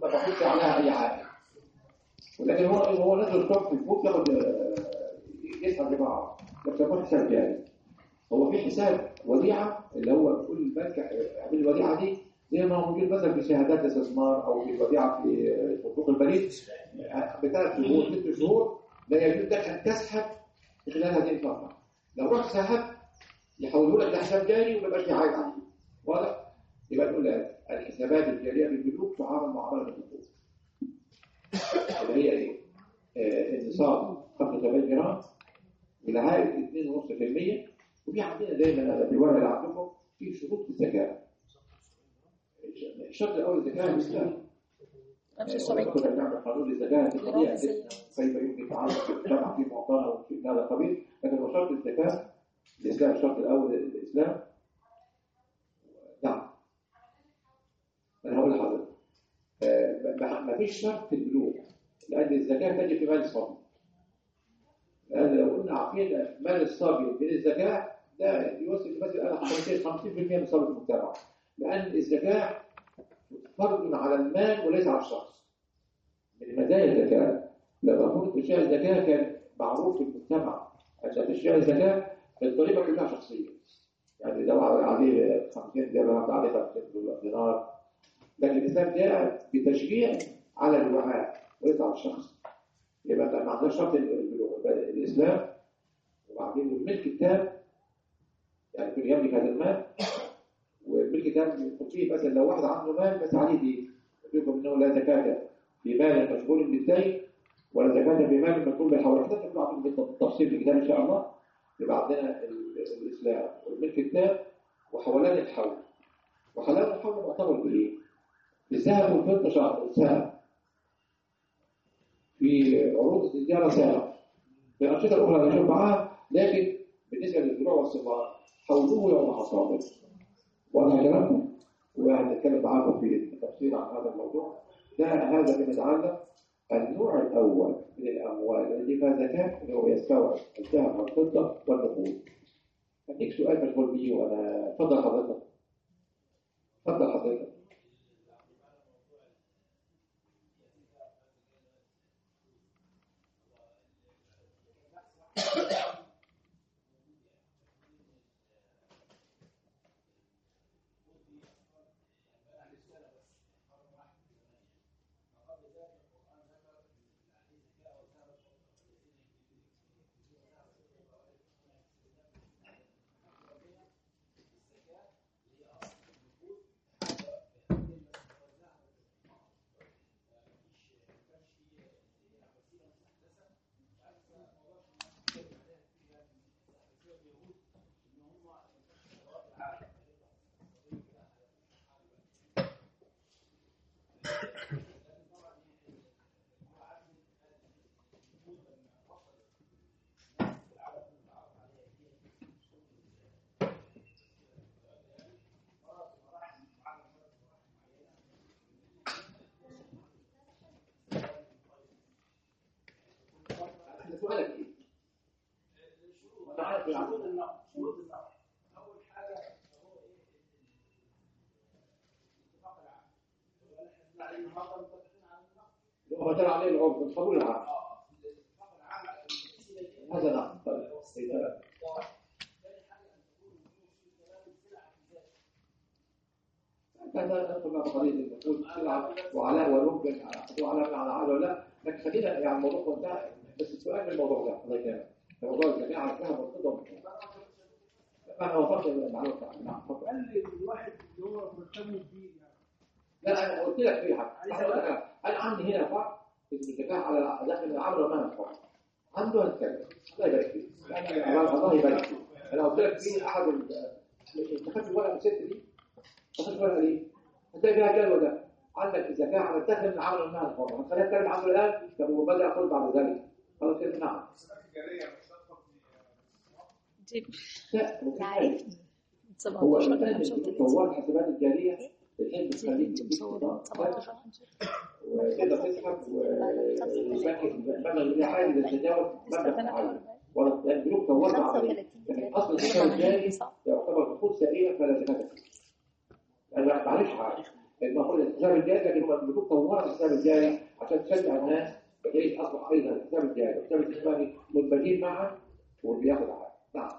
ما تاخدش عليها اي حاجه ولكن هو هو نازل الصبح يفوت ياخد آه، يسحب لبعض ما بيسموه حساب جاري هو في حساب وديعه اللي هو كل البنك يعمل الوديعه دي زي ما هو موجود مثلا في شهادات استثمار او في الوديعه في صندوق البريد بثلاث شهور ست شهور لا يجوز لك ان تسحب في خلال هذه الفتره لو رحت سحبت يحولوا لك لحساب جاري وما يبقاش عايز عليه واضح؟ يبقى نقول الحسابات الجاريه بالبنوك تعامل معامله الحقوق اللي هي ايه؟ آه، النصاب 75 جرام والعائد 2.5% وفي عندنا دايما في الورقه اللي عندكم في شروط الزكاه الشرط الاول الزكاه الاسلام 75 كنا بنعمل قانون الزكاه التقنيه كيف يمكن تعرف الجمع في معطانا وشيء من هذا القبيل لكن هو شرط الزكاه الاسلام الشرط الاول الاسلام نعم انا هقول لحضرتك آه، ما- ما فيش شرط في البلوغ لان الزكاه تجي في مال الصبي لان لو قلنا عارفين مال الصبي من الزكاه ده يوصل مثلا 50% من صبي المجتمع لان الزكاه فرض على المال وليس على الشخص من مزايا الزكاه لما كنت تشيع الزكاه كان معروف في المجتمع عشان تشيع الزكاه الضريبه كلها شخصيه يعني لو عليه 50 درهم عليه 50 دينار لكن الإسلام جاء بتشجيع على الوعاء وليس على الشخص يبقى ده ما عندناش شرط البلوغ يبقى الإسلام وبعدين الملك التام يعني يكون يملك هذا المال والملك التام يكون فيه مثلا لو واحد عنده مال بس عليه دين يقول انه لا زكاة في مال مشغول بالدين ولا زكاة في مال مشغول بالحول احنا نطلع بالتفصيل في الكتاب ان شاء الله يبقى عندنا ال- الاسلام والملك التام وحولان الحول وحولان الحول معتبر بايه؟ الذهب والفضة شهر سهم في عروض التجارة سهم في الأنشطة الأخرى لا شيء معها لكن بالنسبة للزروع والثمار حولوه يوم حصاده وأنا كلامكم وهنتكلم معاكم في التفصيل عن هذا الموضوع ده هذا فيما يتعلق النوع الأول من الأموال اللي فيها زكاة اللي هو يستوعب الذهب والفضة والنقود هديك سؤال مشغول بيه وأنا اتفضل حضرتك اتفضل حضرتك سؤالك ايه؟ أنا عارف يعني. شروط النقد شروط النقد اول حاجه هو ايه الاتفاق العام هو احنا عليه النهارده متفقين على النقد هو ترى عليه العرض مش قبول العام اه الاتفاق العام على الوسيله دي هذا نعم طيب إذا- ثاني حاجه ان تكون الفلوس في كلام السلعه في ذاتها هذا ندخل بقى في قضيه النقود سلعه وعلاء وممكن وعلاء على عاده ولا لا لكن خلينا يعني الموضوع ده بس السؤال من الموضوع ده الله يكرمك موضوع الجميع على الذهب والفضه والنقود. انا وصلت المعلومه بتاعتي نعم اتفضل. قال لي الواحد اللي هو مرتبط بيه يعني لا انا قلت لك في حاجه انا قلت لك انا عندي هنا فرق اسمه الزكاه على داخل العمل وما الفرق عنده هنتكلم الله يبارك فيك الله الله يبارك فيك انا قلت لك في احد ال- انت خدت الورقه الست دي خدت الورقه دي هتلاقي فيها الجدول ده عندك الزكاه على داخل العمل وما الفرق هنخليها تكلم عنه الان طب وبدا اقول بعد ذلك خلاص كده نعم دي لا هو في حاجة. عارفني هو 17 الان 35 هو الحسابات الجاريه الحين دي بتخليك انت مصورين 17 وتقدر تسحب والبنك المبلغ اللي عايز يتجاوز مبلغ معين ولا البنوك طورت عليه لكن اصل الزكاه الجاري يعتبر دخول سريع فلا زكاه فيه. أنا معلش حاجه المفروض الحساب الجاري لكن هم البنوك طورت الحساب الجاري عشان تشجع الناس بحيث اصبح ايضا الحساب الجاري والحساب الاستثماري منبجين معا وبياخد عقد نعم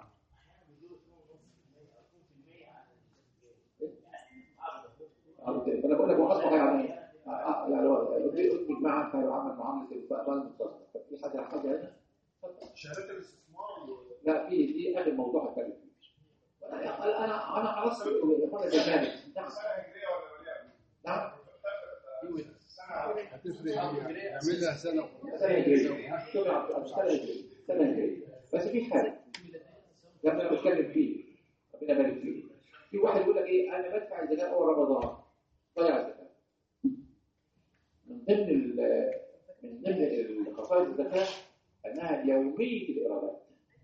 انا بقول لك هو اصبح يعني آه، يعني هو يدمج معا فيعمل معامله الاستقبال المتصل في حاجه حاجه هنا شهادات الاستثمار لا في دي اخر موضوع هتكلم فيه انا انا انا خلاص يقول لك نعم سنه هجريه ولا ولا نعم سنه هتفرق هي يعمل لها سنه سنة هجرية شوف يا عبد سنة هجرية سنة هجرية بس في حاجة لما انا بتكلم فيه ربنا يبارك فيه في واحد يقول لك ايه انا بدفع الزكاة اول رمضان ضيع الزكاة من ضمن ال- من ضمن خصائص الزكاة انها يومية الايرادات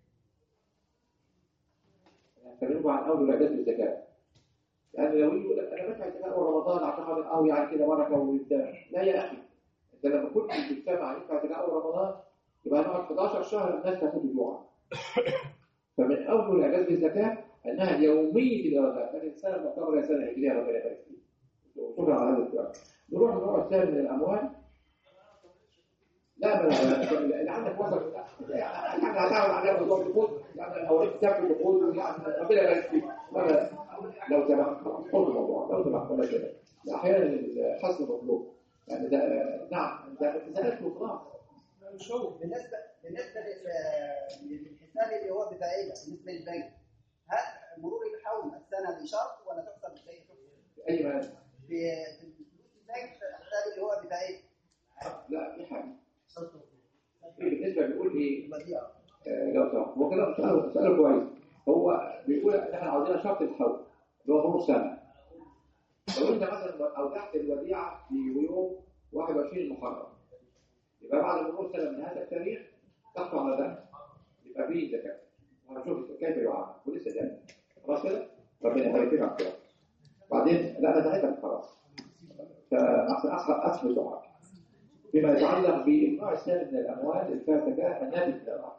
هنتكلموا عن اول الاعداد للزكاة يعني لو يجي يقول لك انا بدفع الزكاة اول رمضان عشان خاطر او يعني كده بركة وبتاع لا يا اخي انت لما كنت بتجتمع يدفع زكاة اول رمضان يبقى هنقعد 11 شهر الناس تاخد جوعا فمن اول اعداد الزكاة انها يومية الايرادات لكن السنة تعتبر هي سنة هجرية ربنا يبارك فيك شكرا على هذا السؤال نروح للنوع الثاني من الاموال لا ما لا اللي عندك وصل يعني هتعمل عليها موضوع الدخول يعني او كتاب الدخول يعني ربنا يبارك فيك ولا لو سمحت خذ الموضوع لو سمحت ولا كده احيانا الحسن مطلوب يعني ده نعم ده سالت وخلاص مش هو بالنسبه بالنسبه لل- للحساب اللي هو بفائده بالنسبه للبنك هل مرور الحول السنه بشرط ولا تحسب زي في اي مال في في فلوس البنك الحساب اللي هو بفائده لا في حاجه بالنسبه بيقول ايه الوديعه آه، لو سمحت هو كده سؤاله سؤاله كويس هو بيقول ان احنا عاوزين شرط الحول اللي هو نص سنه لو انت مثلا اودعت الوديعه في يوم 21 محرم يبقى بعد مرور سنه من هذا التاريخ تحصل على ذلك يبقى فيه زكاه وهنشوف كيف يعامل ولسه جاي خلاص كده ربنا يبارك فيك على الكلام. بعدين لا انا تعبت خلاص فاحسن اصحى اسمع سؤال فيما يتعلق بالنوع الثاني من الاموال اللي فيها زكاه الناتج من الارض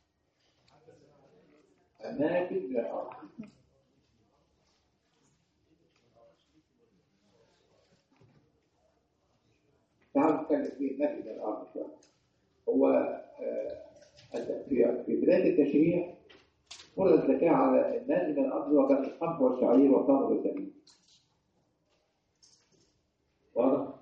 الناتج من الارض تعالوا نتكلم فيه الناتج من الارض شويه هو آه، في في بدايه التشريع فرض الزكاه على الناتج من الارض وكان القمح والشعير والتمر والزبيب واضح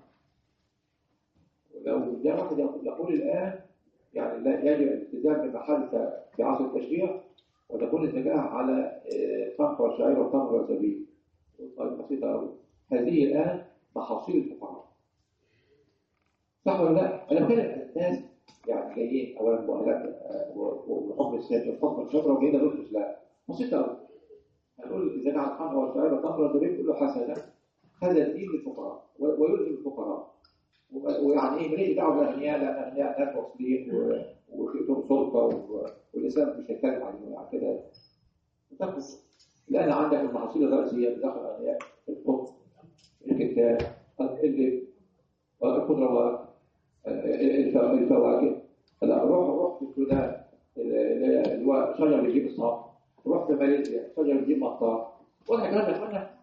ولو جاء واحد يقول يقول الآن يعني لا يجب الالتزام بما حدث في عصر التشريع وتكون الزكاة على آه، القمح والشعير والتمر والزبيب طيب بسيطة أوي هذه الآن محاصيل الفقراء صح ولا لا؟ أنا بتكلم الناس يعني جايين أولا مؤهلات آه، و- وحكم السياسة وحكم الخبرة وجايين ندرس الإسلام بسيطة أوي هنقول الزكاة على القمح والشعير والتمر والزبيب كله حسنة هذا الدين للفقراء و- ويلزم الفقراء و- ويعني ايه ماليش دعوه بالاغنياء لان الاغنياء ناس واصلين و- وفيهم سلطه و- والاسلام مش هيتكلم عليهم يعني كده وتاخد لان عندك المحاصيل الرئيسيه بتاخد اغنياء الخبز الكتاب اللب الخضروات الف- الفواكه لا روح روح في السودان ال- ال- اللي هو شجر بيجيب الصاف روح في ماليزيا شجر بيجيب مطار واضح الكلام ده يا اخوانا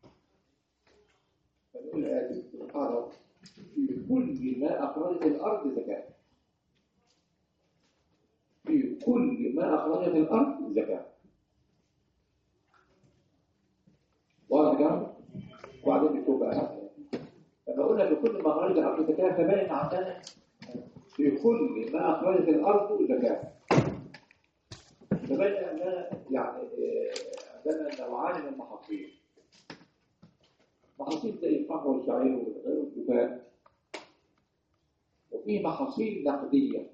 فنقول الآتي سبحانه في كل ما أخرجت الأرض زكاة في كل ما أخرجت الأرض زكاة واضح كلام؟ وبعدين نشوف بقى لما قلنا في كل ما أخرجت الأرض زكاة فبين عندنا في كل ما أخرجت الأرض زكاة فبين أننا يعني آه، عندنا نوعان من المحاصيل محاصيل زي القمح والشعير وغير الدخان وفي محاصيل نقدية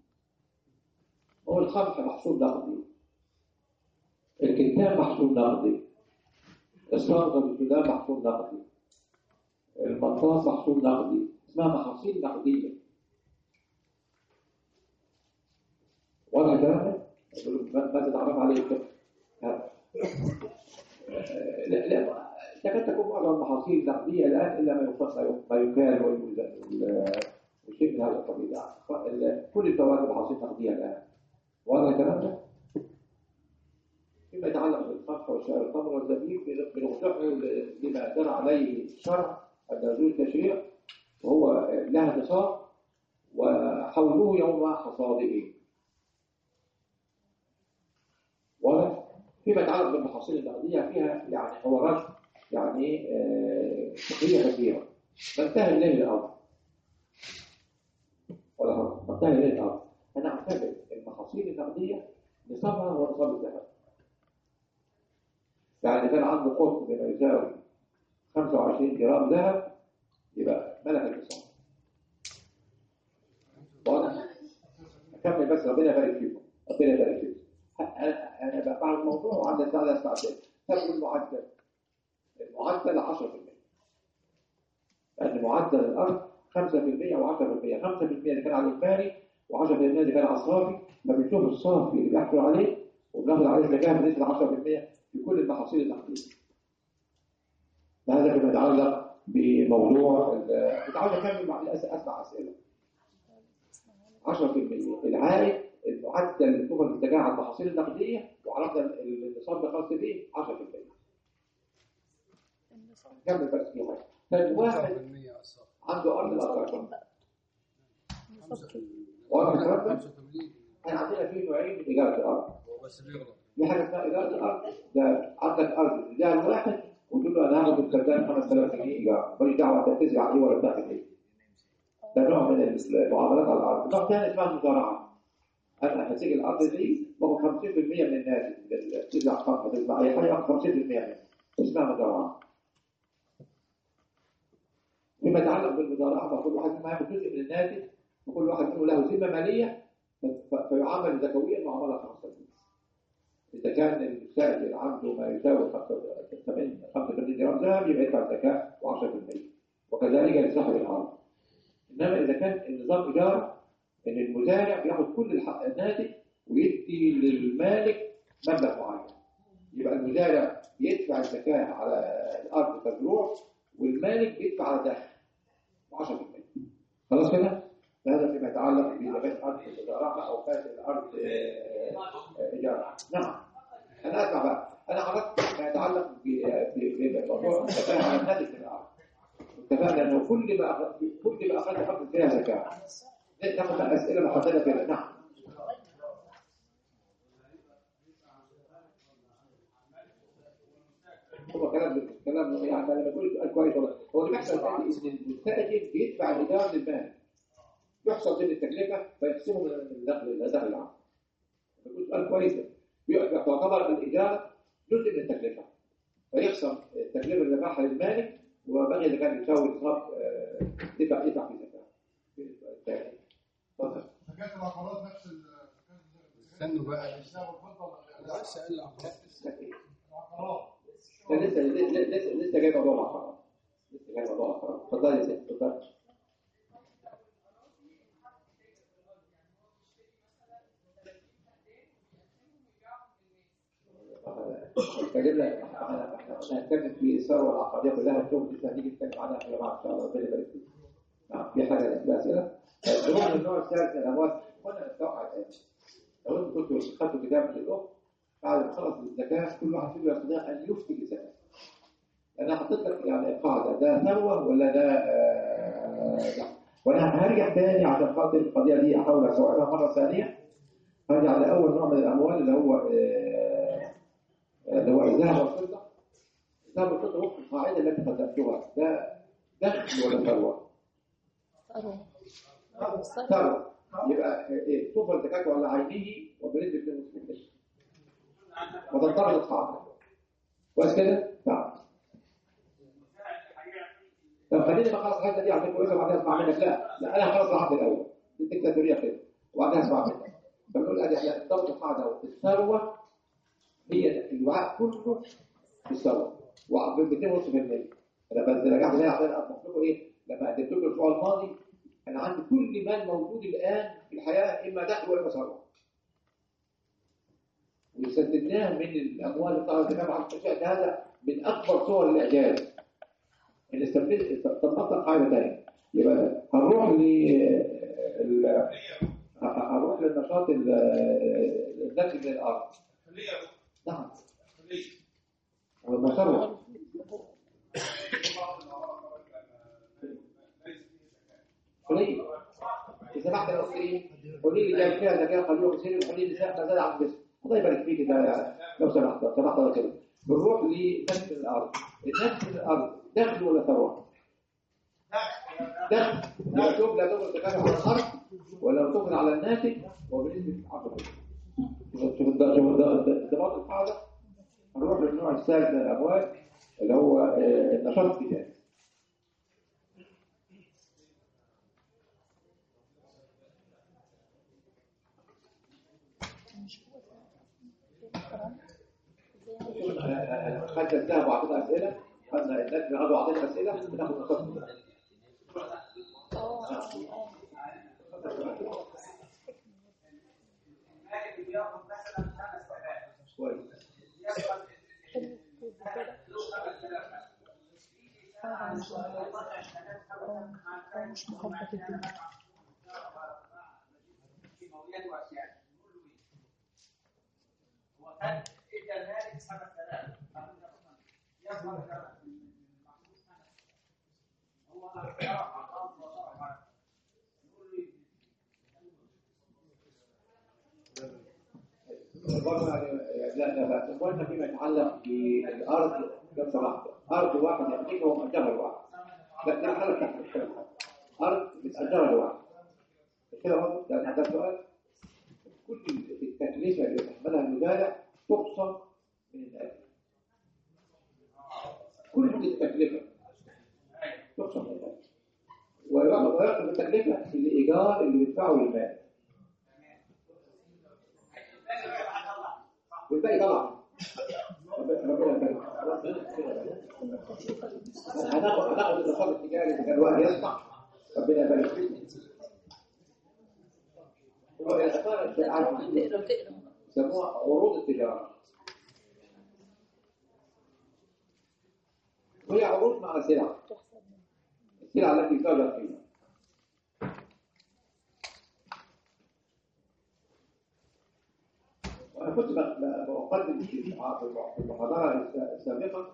هو القمح محصول نقدي الكتان محصول نقدي الصاغة بالسودان محصول نقدي المطاط محصول نقدي اسمها محاصيل نقدية واضح كلامي؟ ماذا تعرف عليه الفقه؟ ها. لا لا تكاد تكون معظم المحاصيل نقدية الآن إلا ما يفصل ما يكال ويوزن وال- وشيء من هذا القبيل يعني. ال- كل الفواكه محاصيل نقدية الآن واضح الكلام ده؟ فيما يتعلق بالقمح والشعر التمر والزبيب بنوضعه لما جرى عليه الشرع عند نزول التشريع وهو لها نصاب وحوله يوم حصاده واضح فيما يتعلق بالمحاصيل النقديه فيها يعني حوارات يعني آه، فقهيه كثيره فانتهى اليه الامر ولا حرج انتهى اليه الامر انا اعتبر المحاصيل النقديه نصابها هو نصاب الذهب يعني كان عنده قطن بما يساوي 25 جرام ذهب يبقى ملك النصاب واضح اكمل بس ربنا يبارك فيكم ربنا يبارك فيكم انا انا بقى بعد الموضوع وعندي ساعه اسمع تاني تاخد المعدل المعدل 10% لان معدل الارض 5% و10% 5% اللي كان على الاجمالي و10% اللي كان على الصافي فبنشوف الصافي اللي بيحصل عليه وبناخد عليه زكاه بنسبه 10% في كل المحاصيل النقديه هذا فيما يتعلق بموضوع ال- كنت عاوز اكمل بعد اسمع اسئله 10% العائد المعدل اللي تؤخذ الزكاه على المحاصيل النقديه وعرفنا ال- النصاب الخاص به 10% النصاب كمل بس في حاجه طيب واحد 10% أصلا. عنده ارض الارض النصاب كده واضح الكلام ده؟ 85 احنا عندنا في نوعين من اجاره الارض هو بس بيغلط في حاجه اسمها اجاره الارض ده عندك ارض تديها لواحد وتقول له انا هاخد الفدان 5000 جنيه ايجار ماليش دعوه انت تزرع عليه ولا بتاعت ايه ده نوع من المعاملات على الارض نوع ثاني اسمها المزارعه انا همسك الارض دي باخد 50% من الناس اللي تزرع قمح تزرع اي حاجه باخد 50% منها اسمها مزارعه فيما يتعلق بالمزارعه فكل واحد منهم هياخد جزء من الناتج وكل واحد منهم له ذمه ماليه ف- ف- فيعامل زكويا معامله خاصه إذا كان المستأجر عنده ما يساوي 75 85 جرام ذهب يبقى يدفع زكاة و10% وكذلك لصاحب الأرض إنما إذا كان النظام إدارة إن المزارع بياخد كل الحق الناتج ويدي للمالك مبلغ معين يبقى المزارع يدفع الزكاة على الأرض كزروع والمالك بيدفع على دخل 10% خلاص كده؟ هذا فيما يتعلق بزكاة أرض الزراعة أو كانت الأرض آه، آه، إيجار نعم أنا أسمع بقى أنا عرفت ما يتعلق ب- ب- بموضوع الزكاة على الناتج من الأرض اتفقنا أنه كل ما أخذ كل ما أخذ أخذ فيها زكاة ناخد بقى أسئلة محددة كده نعم هو كلام كلام يعني انا بقول سؤال كويس والله هو اللي بيحصل عندي ان المستاجر بيدفع الايجار للمال يحصل ضمن التكلفه فيقسمه من الدخل الى دخل العام بقول سؤال كويس بيبقى تعتبر الايجار جزء من التكلفه فيخصم التكلفه اللي دفعها للمالك وبقي اللي كان يساوي نصاب آه، يدفع يدفع في زكاه في السؤال الثاني اتفضل زكاة العقارات نفس ال استنوا بقى الإسلام الفضل ولا بس قال العقارات العقارات ده لسه لسه لسه لسه جاي موضوع العقارات لسه جاي موضوع العقارات اتفضلي يا ست اتفضلي اتكلمنا احنا احنا احنا هنتكلم في الثروه العقاريه كلها الشغل لسه هنيجي نتكلم عنها يا جماعه ان شاء الله ربنا يبارك فيكم. نعم في حاجه في اسئله؟ الظروف من النوع الثالث من الاموال قلنا نتوقع الاتي لو انتم كنتوا خدتوا كتاب من الاخت بعد ما خلص الزكاه كل واحد فيكم يستطيع ان يفتي بزكاه. انا حطيت لك يعني قاعده ده ثروه ولا ده آه، لا وانا هرجع تاني عشان خاطر القضيه دي احاول استوعبها مره ثانيه هرجع لاول نوع من الاموال اللي هو آه، اللي هو الذهب والفضه الذهب والفضه وفق القاعده التي قدمتها ده دخل ولا ثروه؟ ثروة ثروة ثروه يبقى ايه توفر زكاته على عينه وبنسبه 2.5% وتنطبق القاعده كويس كده؟ نعم طب خليني بقى خلاص الحته دي عشان كويسه وبعدين اسمع منك لا لا انا خلاص لحد الاول دي ديكتاتوريه كده وبعدين اسمع منك فبنقول ادي احنا ضبط القاعده الثروه هي الوعاء كله في الثروه وعاء ب 2.5% انا بس رجعت تاني عشان اطلق لكم ايه لما قدمت لكم الاسبوع الماضي انا عندي كل مال موجود الان في الحياه اما دخل واما ثروه واستخدمناه من الاموال اللي طلعت الزكاه على الاشياء ده هذا من اكبر صور الاعجاز ان استخدمت طبقت القاعده ثانيه يبقى هنروح ل ال- هنروح للنشاط ال- الذكي من الارض نعم والمثروه قليل اذا سمحت يا اختي ايه قولي لي كان فيها زكاه قليل وسير وقولي لي ما زاد عن الجسم الله يبارك فيك ده لو سمحت لو سمحت ولا كده بنروح لنفس الارض نفس الارض دخل ولا ثروه دخل لا تبنى لا تبنى تكلم على الارض ولا تبنى على الناتج وبنسبه 10 شوف شوف الد- شوف الد- الضباط القاعده هنروح للنوع الثالث من الاموال اللي هو آه، النشاط التجاري مش هو ده القرآن ازاي خدنا الذهب وعطينا اسئله خدنا النجم غدا وعطينا اسئله بناخد نشاط تجاري اه اه لكن بياخد مثلا خمس ساعات كويس ياخد حلو كده اه مش اه مش مخبط الدنيا كيماويات واشياء وقد ادى ذلك 7000 يظهر كما هو شرح عقاب وشرح نقول له برضه يعني لا لا لا اخواننا فيما يتعلق بالارض لو سمحت ارض واحد يملكها ومأجرها لواحد لا ده حاله تحت الشركه ارض بتأجرها لواحد كده برضه ده ده سؤال كل التكلفه اللي تحملها المزارع تقسم من الاجر كل التكلفه تقسم من الاجر ويعطى التكلفه الايجار اللي بيدفعه للمال والباقي طبعا ربنا يبارك هناخد هناخد النشاط التجاري اللي كان الواحد يصنع ربنا يبارك فيك هو الاثار الشائعات تقرا تقرا يسموها عروض التجاره وهي عروض مع سلع تحسب منه السلع التي تتاجر فيها وانا كنت ب- ب- بقدم في في المحاضره السابقه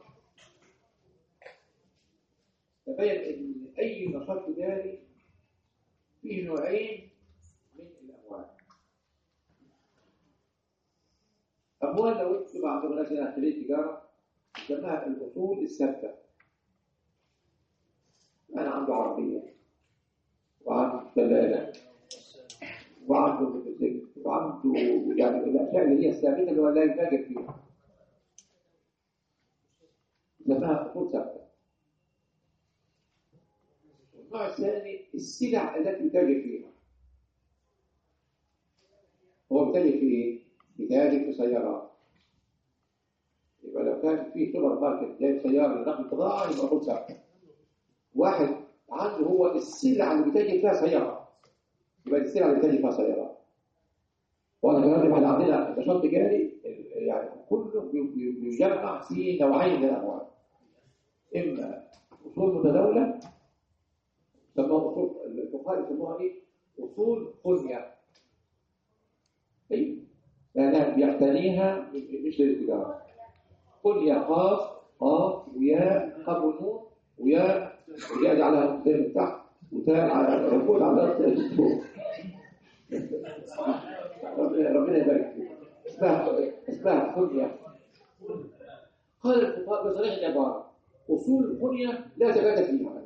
تبين ان اي نشاط تجاري فيه نوعين من الاموال اموال لو انت تبقى عندك ناس هنا خريج تجاره يسموها الاصول الثابته انا عنده عربيه وعنده ثلاجه وعنده موتوسيكل وعنده يعني الاشياء اللي هي الثابته اللي هو لا يتاجر فيها يسموها اصول ثابته النوع الثاني السلع التي يتاجر فيها هو بيتاجر في ايه؟ بيتاجر في سيارات يبقى لو كان في سوبر ماركت جايب سياره لنقل بضاعه يبقى اصول ثابته واحد عنده هو السلعه اللي بيتاجر فيها سياره يبقى السلعه اللي بيتاجر فيها سيارات وانا كمان احنا عندنا نشاط تجاري يعني كله بي- بي- بيجمع في نوعين من الاموال اما اصول متداوله يسموها اصول الفقهاء يسموها ايه؟ اصول قنيه ايوه لانها بيعتنيها مش للتجاره قنيه قاف قاف وياء قاف ونون وياء وياء دي على نقطتين من تحت وتاء على ركود على نقطتين من فوق ربنا ربنا يبارك فيك اسمها اسمها قنيه قال الفقهاء بصريح العباره اصول القنيه لا زكاه فيها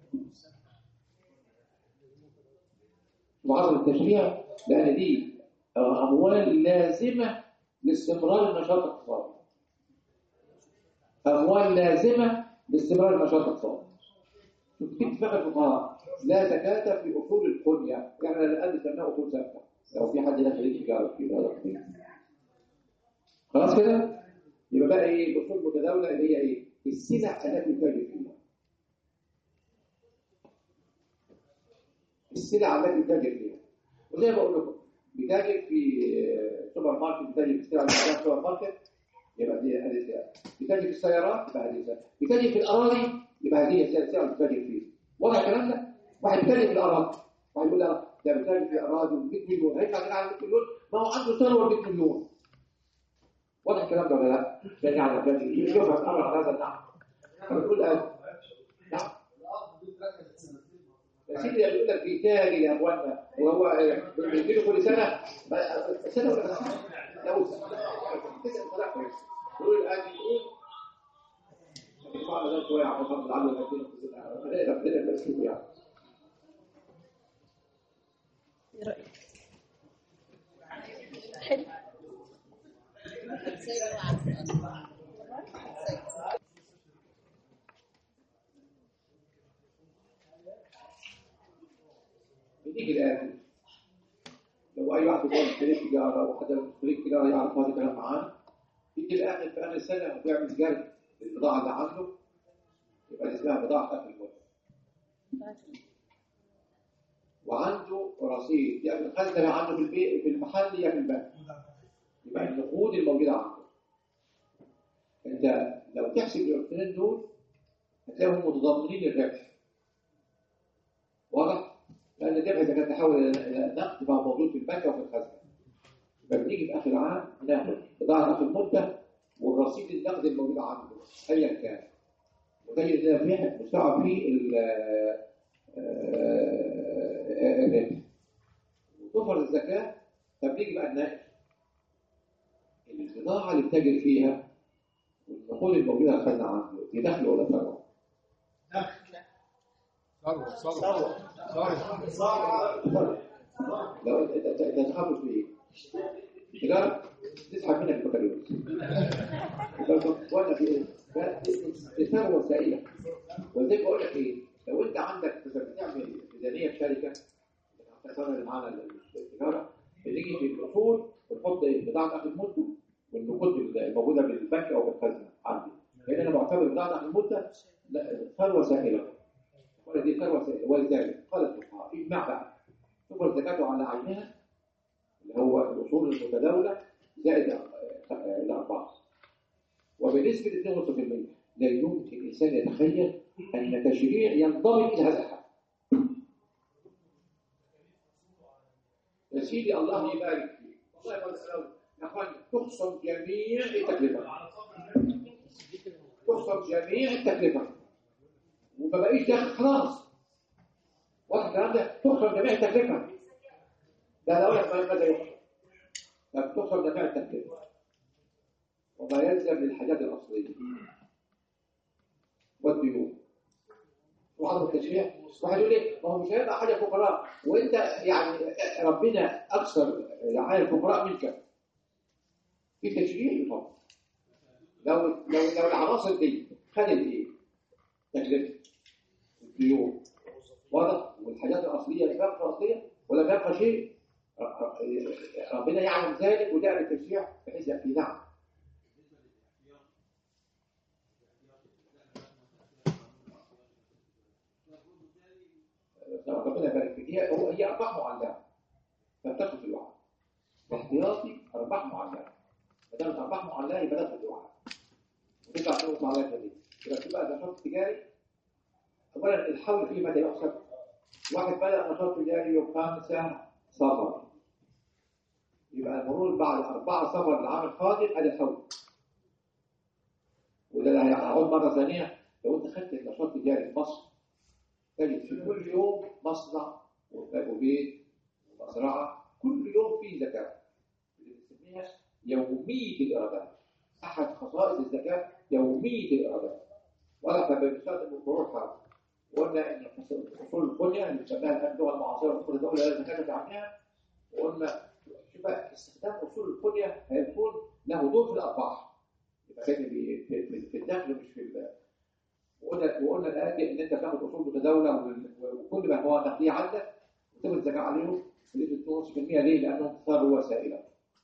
وعصر التشريع لأن دي أموال لازمة لاستمرار النشاط الاقتصادي أموال لازمة لاستمرار النشاط الاقتصادي شوف كيف اتفاق الفقهاء لا زكاة في أصول القنية يعني الآن نسميها أصول ثابتة لو في حد داخل يجي يعرف في هذا القضية خلاص كده يبقى بقى ايه الاصول المتداوله اللي هي ايه السلع التي تتاجر فيها السلع التي تتاجر فيها وزي ما بقول لكم بتاجر في آه، سوبر ماركت بتاجر في السلع اللي في سوبر ماركت يبقى دي هذه سلع بتاجر في السيارات يبقى هذه سلع بتاجر في الاراضي يبقى هذه السلع السلع اللي بتاجر فيه واضح الكلام ده واحد بيتاجر في الاراضي واحد يقول لا ده بيتاجر في اراضي 100 مليون هيدفع كده على 100 مليون ما هو عنده ثروه 100 مليون واضح الكلام ده ولا لا؟ ده يعني ده يشوف الامر على هذا النحو بتقول اه نعم الارض دي اتركنت سنتين يا سيدي اللي بيقول لك بيتاجر يا اخوانا وهو آه، بيجيله كل سنه ما- سنه ولا سنه لو تسال طلاق كويس يقول الان يقول يدفعنا ده شويه عشان خاطر العدو يهدينا ربنا يبارك فيكم يعني ايه رايك حلو بنيجي الآن لو أي واحد يقول خريج تجارة أو حدا خريج تجارة يعرف هذا الكلام معانا يجي الآن في آخر السنة وبيعمل جرد للبضاعة اللي عنده يبقى دي اسمها بضاعة قبل المدة وعنده رصيد يا في الخزنة عنده في البيت في المحل يا في البنك يبقى النقود الموجودة عنده أنت لو تحسب الاثنين دول هتلاقيهم متضمنين الربح واضح؟ لأن الربح إذا كان تحول إلى إلى نقد فهو موجود في البنك أو في الخزنة يبقى بنيجي في آخر العام ناخد بضاعة آخر المدة والرصيد النقد الموجود عنده أيا كان وتجد إن فيه مستوعب فيه ال- آه، الربح وتفرض الزكاة فبنيجي بقى نناقش البضاعة اللي بتجري فيها والنقود الموجودة في الخزنة عنده دي دخل ولا ثروة؟ ثروة ثروة ثروة لو انت انت انت تخلص بايه؟ تجاره تسحب منك البكالوريوس وانا في ايه؟ ده دي ثروه سائله وزي ما بقول لك ايه؟ لو انت عندك مثلا بتعمل ميزانيه في شركه الخساره اللي معانا التجاره بنيجي في الاصول ونحط بضاعه اخر المده والنقود الموجوده بالبنك او بالخزنه عندي لان انا بعتبر بضاعه اخر المده لا، ثروه سائله ولا دي ثروه سائله ولذلك قال الفقهاء اجمع بقى تفرض زكاته على عينها اللي هو الاصول المتداوله زائد آه، الارباح وبنسبه 2.5% لا يمكن الانسان يتخيل ان تشريع ينضبط الى هذا الحد يا سيدي الله يبارك فيك والله يقول لو يا اخوان تخصم جميع التكلفه تخصم جميع التكلفه وما بقيش داخل خلاص واحد الكلام ده تخصم جميع التكلفه لا لا ولا ماذا يخصم لا تخصم جميع التكلفه وما يلزم للحاجات الاصليه والديون وعدم التشريع واحد يقول لي ما هو مش هيبقى حاجه فقراء وانت يعني ربنا اكثر رعايه الفقراء منك في تشريع يطبق لو لو لو العناصر دي خدت ايه؟ تكلفه الديون واضح والحاجات الاصليه اللي بيبقى اصليه ولا بيبقى شيء ر- ر- ربنا يعلم ذلك وجعل التشريع بحيث يبقى في دعم ربنا يبارك فيك هي هو هي ارباح معلقه فبتاخد في الوعد احتياطي ارباح معلقه ما دام ارباخ معلقه يبقى تاخد الوعد وتطلع تنقص عليها دي يبقى تبقى نشاط تجاري اولا الحول فيه متى يحسب واحد بدأ نشاط تجاري يوم خمسة صفر يبقى المرور بعد أربعة صفر العام القادم أدي الحول وده اللي هيعود مرة ثانية لو أنت خدت النشاط التجاري في مصر تجد في كل يوم مصنع وبيت ومزرعة كل يوم فيه زكاة اللي بنسميها يومية الإيرادات أحد خصائص الزكاة يومية الإيرادات ولا فبنستخدم الفروع حرب وقلنا ان اصول البنيه اللي بنسميها الان اللغه المعاصره اصول الدوله لا زكاه عنها وقلنا شوف بقى استخدام اصول البنيه هيكون له دور في الارباح يبقى كان في في- في الدخل مش في ال- وقلنا وقلنا الان ان انت تاخد اصول متداوله وال- وكل ما هو نقديه عندك وتاخد زكاه عليهم بنسبه 2.5% ليه؟ لانهم ثروه سائله.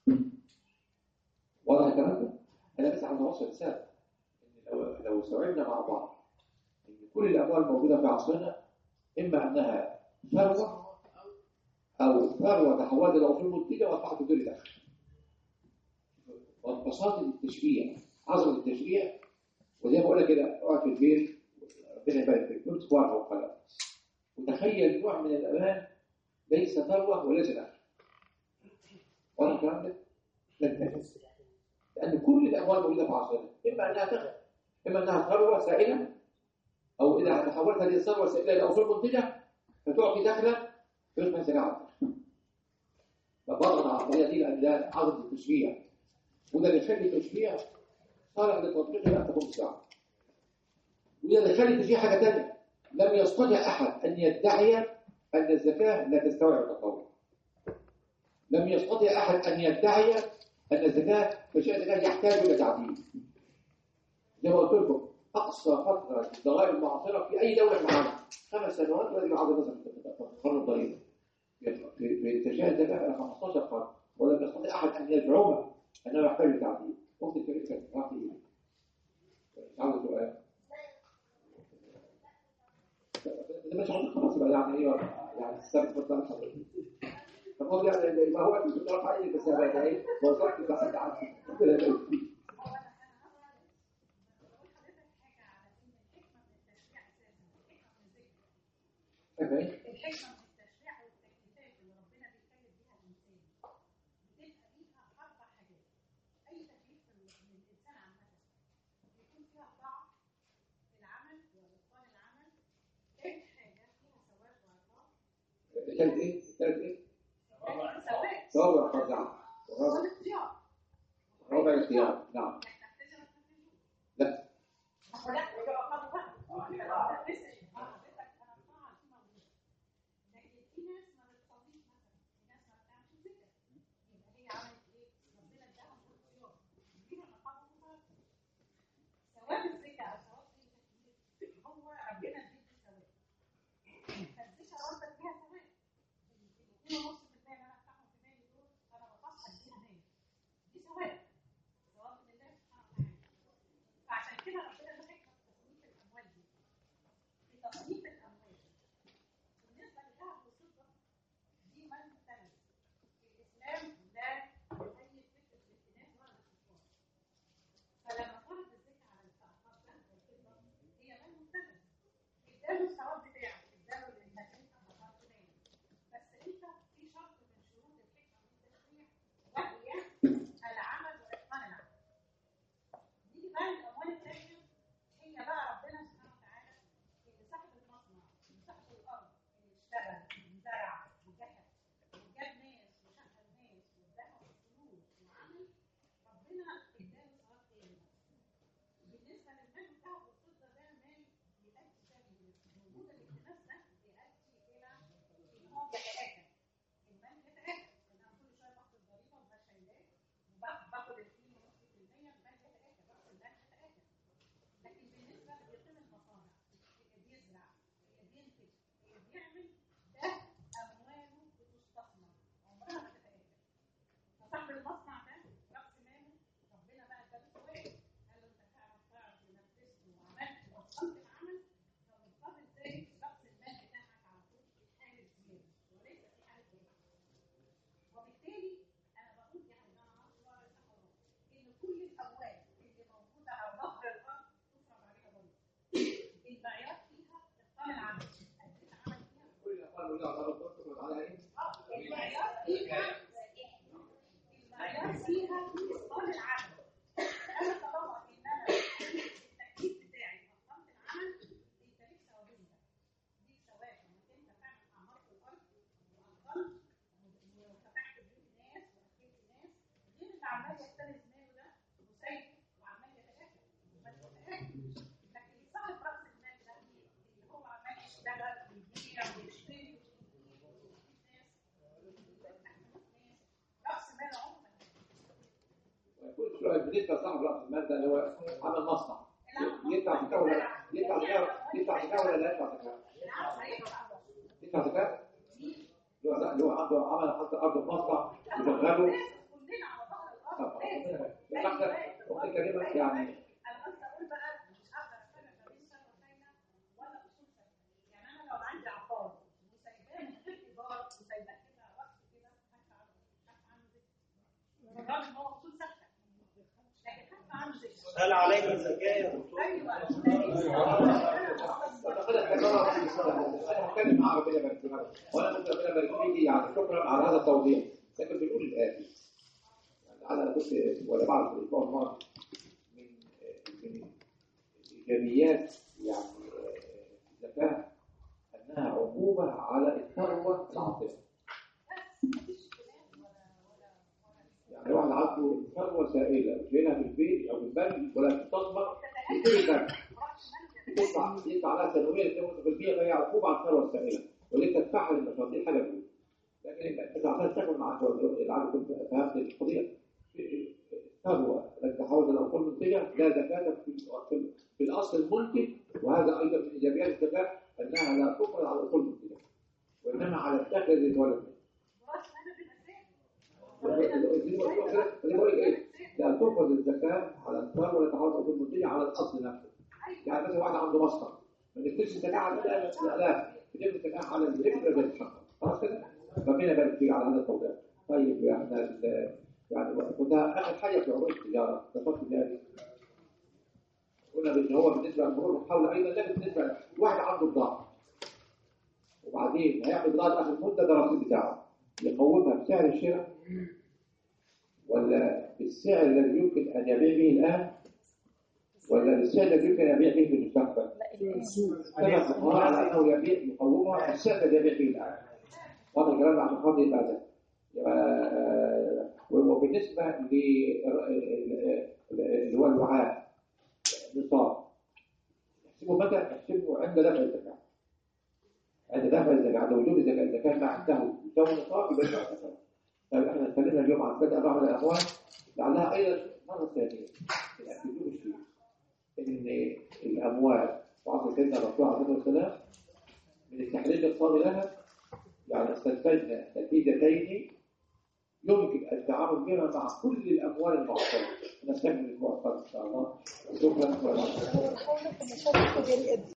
واضح الكلام ده؟ انا بس عاوز اوصل رساله ان لو لو استوعبنا مع بعض ان كل الاموال الموجوده في عصرنا اما انها ثروه او ثروه تحولت الى اصول منتجه واصبحت بدون دخل. ببساطه التشريع عظمه التشريع وزي ما بقول لك كده اقعد في البيت ربنا يبارك فيك امسك ورقه وقلم وتخيل نوع من الامان ليس ثروه وليس دخل. وانا الكلام ده؟ لن تجد. لان كل الاموال موجوده في عصرنا اما انها دخل اما انها ثروه سائله او اذا تحولت هذه الثروه السائله الى اصول منتجه فتعطي دخلا فيصبح زكاة فبضغط على الطريقة دي لأن ده عدد التشريع وده اللي يخلي التشريع صالح للتطبيق لا تقوم الساعة وده اللي يخلي التشريع حاجة تانية لم يستطع أحد أن يدعي أن الزكاة لا تستوعب التطور لم يستطع أحد أن يدعي أن الزكاة تشريع الزكاة يحتاج إلى تعديل زي ما قلت لكم أقصى فترة الضرائب المعاصرة في أي دولة في العالم خمس سنوات ولا يعاد مثلا في قرن الضريبة في في تشريع الزكاة إلى 15 قرن ولم يستطع أحد أن يزعم أنه يحتاج تعديل وقت الكريم كان راقي عاوز سؤال مش عارف خلاص بقى يعني ايه يعني السبت بطل حضرتك فهو يعني ما هو اللي بيطلع عليه بس انا ايه وظيفتي بس انا عارف الحكمة من التشريع والتكليفات اللي ربنا بيكلف بيها الإنسان بتبقى فيها أربع حاجات أي تكليف من الإنسان عامة بيكون فيها طاعة في العمل وإتقان العمل تاني حاجة فيها ثواب وعقاب كانت ايه؟ كانت ايه؟ ثواب ثواب وعقاب نعم ورابع والاختيار رابع الاختيار نعم إنك تحتاج إنك تنفذه. لا هو لا وده عقاب بقى أنت لو نفذت حضرتك أنا الطاعة دي موجودة لكن في ناس ما بتصليش مثلا في ناس ما بتعملش ذكر يبقى هي عملت ايه؟ ربنا اداها الاختيار دي من عقاب الله ثواب الذكر او ثواب التكليف هو ربنا بيدي ثواب فالذكر ربك فيها ثواب ال 2.5% اللي انا هفتحهم في مالي دول انا بطلع اديها مالي دي ثواب ثواب من الله سبحانه وتعالى فعشان كده ربنا له حكمه في تصنيف الاموال دي في تصنيف الاموال بالنسبه للذهب والفضه دي مال مختلف الاسلام لا يؤيد فكره الاكتناز ولا الاستثمار فلما فرض الذكر على الاعصاب الذهب والفضه هي مال مختلف اداله الثواب بتاعه اداله انك انت حفظت مالك بس انت في شرط من شروط الحكمه من التشريع وهي العمل واتقان العمل دي بقى الاموال الثانيه هي بقى ربنا سبحانه وتعالى اللي صاحب المصنع اللي صاحب الارض اللي اشتغل وزرع وجهد وجاب ناس وشغل ناس واداهم فلوس وعمل ربنا اداله ثواب تاني بالنسبه للمال الذهب والفضه ده مال بيؤدي تاني وجود الاكتناز ده بيؤدي الى ان هو بيتاكل المال بيتاكل ان انا كل شويه باخد ضريبه ومش شايلاه وباخد ال 2.5% المال بيتاكل راس المال بيتاكل لكن بالنسبه ليقين المصانع اللي بيزرع اللي بينتج اللي بيعمل ده امواله بتستثمر عمرها ما تتاكل فصاحب المصنع ده راس ماله ربنا بقى اداله ثواب قال له انت تعرف تعرف ونفذت وعملت ووصلت العمل فمقابل ذلك راس المال بتاعك على طول في حاله زياده وليس في حاله زياده وبالتالي انا بقول يعني انا عارف بقى التحرر ان كل الاموال اللي موجوده على ظهر الارض تفرض عليها ضريبه المعيار فيها اتقان العمل اديت عمل فيها كل الأقوال والله أعتبر تفرض على ايه؟ اه المعيار فيها المعيار فيها اتقان العمل انا طالما ان انا التكليف بتاعي اتقنت العمل انت ليك ثوابين ده ليك ثواب انك انت فعلا عمرت الارض واتقنت وفتحت بيوت ناس واكلت ناس غير اللي عمال يختلف ماله ده وسايبه وعمال يتاكل ما تتاكلش لكن صاحب راس المال ده اللي هو عمال يشتغل ويبيع ويشتري راس مال عمره كل شويه بالنسبه لصاحب راس المال ده اللي هو عمل مصنع يدفع زكاه ولا لا؟ يدفع زكاه يدفع زكاه ولا لا يدفع زكاه؟ يدفع زكاه؟ اللي هو اللي هو عنده عمل حتى ارض مصنع وشغله كلنا على ظهر الارض لازم اختي كريمه يعني انا قلت اقول بقى مش هقدر استنى ما بين شهر وسنه ولا اصول سنه يعني انا لو عندي عقار وسايباه من غير ايجار وسايباه كده وقت كده هدفع هدفع عنه زكاه بالرغم ان هو اصول ثابته لكن هدفع عنه زكاه هل عليه زكاة يا دكتور؟ ايوه انا هتكلم مع ربنا يبارك فيك وانا ممكن ربنا يبارك فيك يعني شكرا على هذا التوضيح لكن بنقول الاتي يعني انا كنت ولا بعرف الاسبوع الماضي من من ايجابيات يعني الزكاه ان انها عقوبه على الثروه العاطفه يعني واحد عنده ثروه سائله وشايلها في البيت او في البنك ولا تستثمر يشتري البنك يدفع يدفع لها سنويا 2% فهي عقوبه على الثروه السائله وليه تدفعها للنشاط دي حاجه فيه لكن انت عشان تاخد معاك العالم كنت فهمت القضيه الثروه التي تحول الى اصول منتجه لا زكاه في في- في الاصل المنتج وهذا ايضا من ايجابيات الزكاه انها لا تفرض على الاصول المنتجه وانما على الدخل الذي يتولد منه اللي بقول لك ايه؟ لا تفرض الزكاه على الثروه التي تحول الى اصول منتجه على الاصل نفسه يعني مثلا واحد عنده مصنع ما نكتبش الزكاه على الالاف الالاف بنكتب الزكاه على الذكر زي الشهر خلاص كده؟ ربنا يبارك فيك على هذا التوضيح طيب احنا ال- يعني كنت اخر حاجه في عروض التجاره اتصلت بها قلنا ان هو بالنسبه للمرور الحول ايضا ده بالنسبه واحد عنده بضاعه وبعدين هيعمل بضاعه اخر مده ده الرصيد بتاعه يقومها بسعر الشراء ولا بالسعر الذي يمكن ان يبيع به الان ولا بالسعر الذي يمكن ان يبيع به في المستقبل اتفق الفقهاء على انه يبيع يقومها بالسعر الذي يبيع به الان واضح الكلام عشان خاطر يبقى ده يبقى وبالنسبه ل اللي هو الوعاء نصاب يحسبه متى يحسبه عند دفع الزكاه عند دفع الزكاه عند وجود الزكاه اذا كان عنده يساوي نصاب يبقى يدفع الزكاه طيب احنا اتكلمنا اليوم عن بدء بعض الاموال لعلها ايضا مره ثانيه ياكدون الشيء ان الاموال وعصر سيدنا الرسول عليه الصلاه والسلام من التحليل الصادر لها يعني استنتجنا نتيجتين يمكن التعامل بها مع كل الاموال المعصره نستكمل الاسبوع القادم ان شاء الله شكرا